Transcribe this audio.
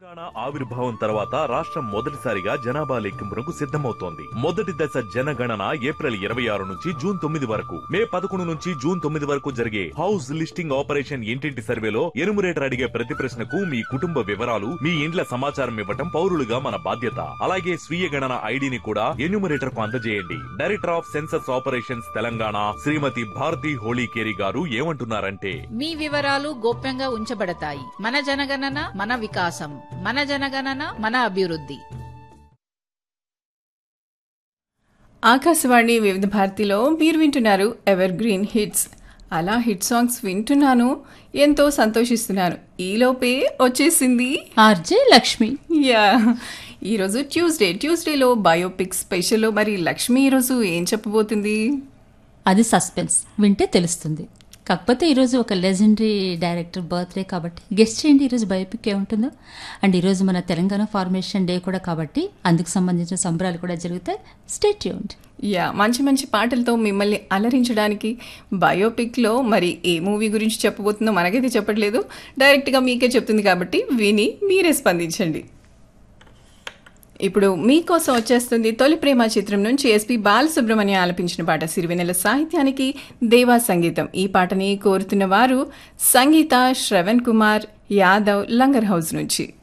తెలంగాణ ఆవిర్భావం తర్వాత రాష్ట్రం మొదటిసారిగా జనాభా లెక్కింపునకు సిద్ధమవుతోంది మొదటి దశ జనగణన ఏప్రిల్ ఇరవై ఆరు నుంచి జూన్ తొమ్మిది వరకు మే పదకొండు నుంచి జూన్ తొమ్మిది వరకు జరిగే హౌస్ లిస్టింగ్ ఆపరేషన్ ఇంటింటి సర్వేలో ఎనుమరేటర్ అడిగే ప్రతి ప్రశ్నకు మీ కుటుంబ వివరాలు మీ ఇండ్ల సమాచారం ఇవ్వటం పౌరులుగా మన బాధ్యత అలాగే స్వీయ గణన ఐడిని కూడా ఎన్యూమరేటర్ కు అందజేయండి director of census operations Telangana Shrimati Bharati Holikeri garu ఏమంటున్నారంటే మీ వివరాలు గోప్యంగా ఉంచబడతాయి మన జనగణన మన వికాసం మన జనగణన మన అభివృద్ధి ఆకాశవాణి వివిధ భారతిలో మీరు వింటున్నారు ఎవర్ గ్రీన్ హిట్స్ అలా హిట్ సాంగ్స్ వింటున్నాను ఎంతో సంతోషిస్తున్నాను ఈలోపే వచ్చేసింది ఆర్జే లక్ష్మి యా ఈరోజు ట్యూస్డే ట్యూస్డేలో బయోపిక్ స్పెషల్లో మరి లక్ష్మి ఈరోజు ఏం చెప్పబోతుంది అది సస్పెన్స్ వింటే తెలుస్తుంది కాకపోతే ఈరోజు ఒక లెజెండరీ డైరెక్టర్ బర్త్డే కాబట్టి గెస్ట్ చేయండి ఈరోజు బయోపిక్ ఏముంటుందో అండ్ ఈరోజు మన తెలంగాణ ఫార్మేషన్ డే కూడా కాబట్టి అందుకు సంబంధించిన సంబరాలు కూడా జరుగుతాయి స్టేట్ ట్యూన్డ్ యా మంచి మంచి పాటలతో మిమ్మల్ని అలరించడానికి బయోపిక్లో మరి ఏ మూవీ గురించి చెప్పబోతుందో మనకైతే చెప్పట్లేదు డైరెక్ట్గా మీకే చెప్తుంది కాబట్టి విని మీరే స్పందించండి ఇప్పుడు మీకోసం వచ్చేస్తుంది తొలి ప్రేమ చిత్రం నుంచి ఎస్పి బాలసుబ్రహ్మణ్యం ఆలపించిన పాట సిరివెనెల సాహిత్యానికి దేవా సంగీతం ఈ పాటని కోరుతున్న వారు సంగీత శ్రవణ్ కుమార్ యాదవ్ లంగర్ హౌస్ నుంచి